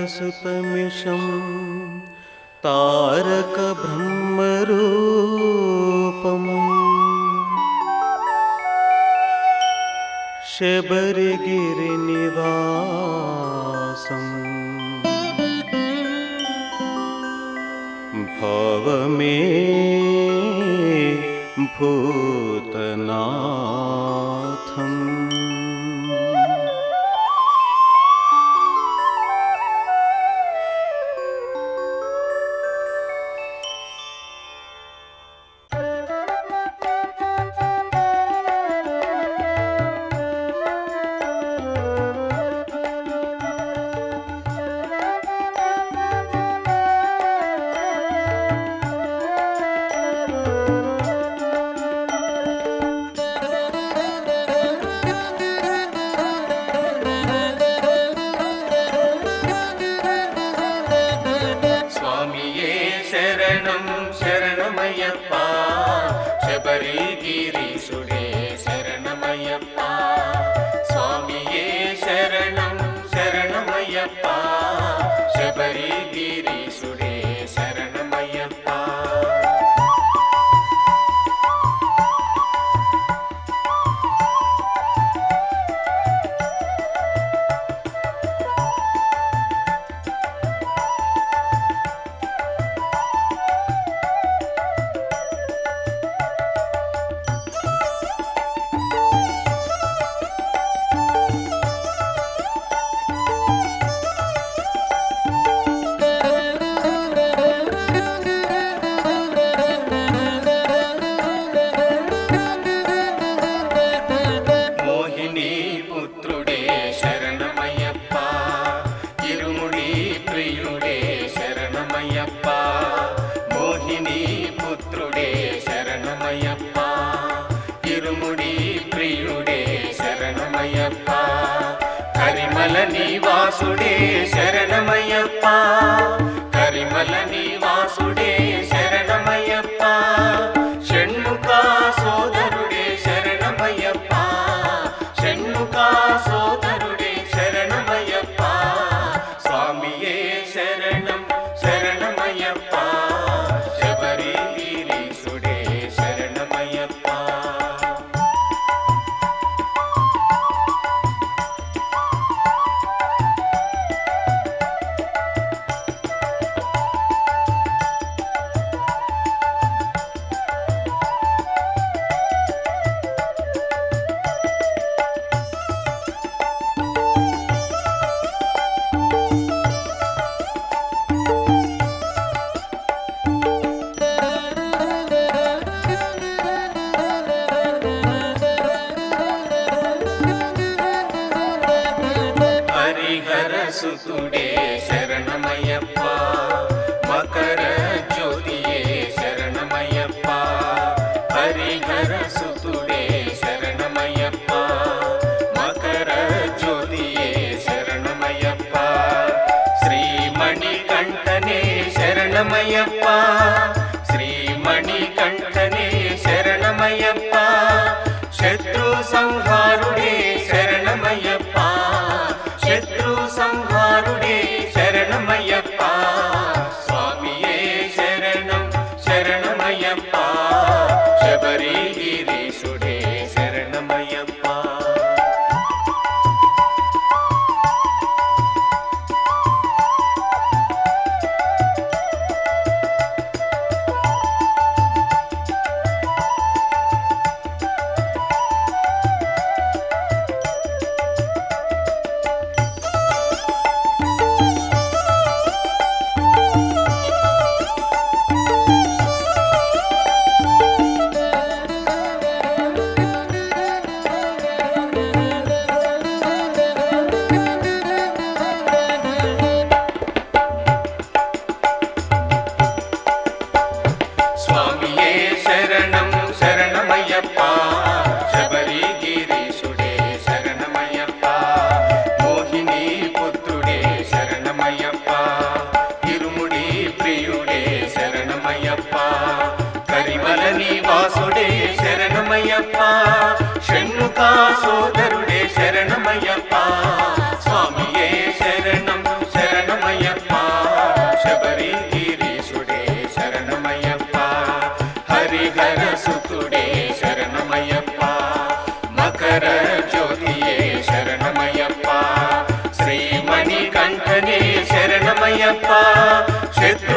हरिहरसुतमिषं तारकब्रह्मरूपम् शबरिगिरिनिवासम् भवमे भूतनाथम् స్వామియే శరణం శరణమయ్యప్ప శబరిగిరీశుడే శరణమయ్యప్ప స్వామియే శరణం శరణమయ్యప్ప శబరిగిరీశుడే శరణమయ్యప్ప మోహిని పుత్రుడే శరణమయ్యప్ప ఇరుముడి ప్రియుడే శరణమయ్యప్ప మోహిని పుత్రుడే శరణమయ్యప్ప ఇరుముడి ప్రియుడే శరణమయ్యప్ప కరిమల నివాసుడే శరణమయ్యప్ప కరిమల నివాసుడే శరణమయ్యప్ప షణ్ముఖ సోదరుడే శరణమయ్యప్ప షణ్ముఖ సోదరుడే శరణమయ్యప్ప స్వామియే శరణం శరణమయ్యప్ప శబరిగిరీశుడే శరణమయ్యప్ప హరిహర సుతుడే శరణమయ్యప్ప మకర జ్యోతియే శరణమయ్యప్ప హరిహర సుతుడే శరణమయ్యప్ప మకర జ్యోతియే శరణమయ్యప్ప శ్రీమణి కంఠనే శరణమయ్యప్ప శ్రీమణి కంఠనే శరణమయ్యప్ప శత్రు సంహారుడే శరణమయ్యప్ప శత్రు సంహారుడే శరణమయ్యప్ప స్వామియే శరణం శరణమయ్యప్ప శబరిగిరీశుడే శరణమయ్యప్ప స్వామియే శరణం శరణమయ్యప్ప శబరిగిరీశుడే శరణమయ్యప్ప మోహిని పుత్రుడే శరణమయ్యప్ప ఇరుముడి ప్రియుడే శరణమయ్యప్ప కరిమల నివాసుడే శరణమయ్యప్ప షణ్ముఖ సోదరుడే శరణమయ్యప్ప స్వామియే శరణం శరణమయ్యప్ప శబరి గిరీశుడే శరణమయ్యప్ప హరిహర సుతుడే శరణమయ్యప్ప మకర జ్యోతియే శరణమయ్యప్ప శ్రీమణి కంఠనే శరణమయ్యప్ప శత్రు